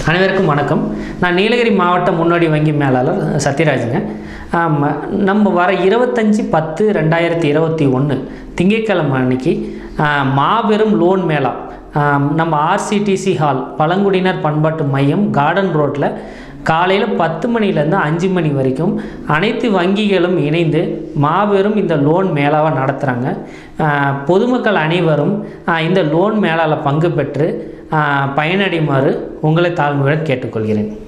அனைவருக்கும் வணக்கம் நான் நீலகிரி மாவட்ட முன்னோடி வங்கி மேலாளர் சத்யராஜுங்க ஆமா, நம்ம வர இருபத்தஞ்சி பத்து ரெண்டாயிரத்தி இருபத்தி ஒன்று திங்கட்கிழமை அன்னைக்கு ஆ, மாபெரும் லோன் மேளா ஆ, நம்ம ஆர்சிடிசி ஹால் பழங்குடியினர் பண்பாட்டு மையம் கார்டன் ரோட்டில் காலையில் பத்து மணிலேருந்து அஞ்சு மணி வரைக்கும் அனைத்து வங்கிகளும் இணைந்து மாபெரும் இந்த லோன் மேளாவை நடத்துகிறாங்க பொதுமக்கள் அனைவரும் ஆ, இந்த லோன் மேளாவில் பங்கு பெற்று ஆ, பயனடையுமாறு உங்களை தாழ்மையுடன் கேட்டுக்கொள்கிறேன்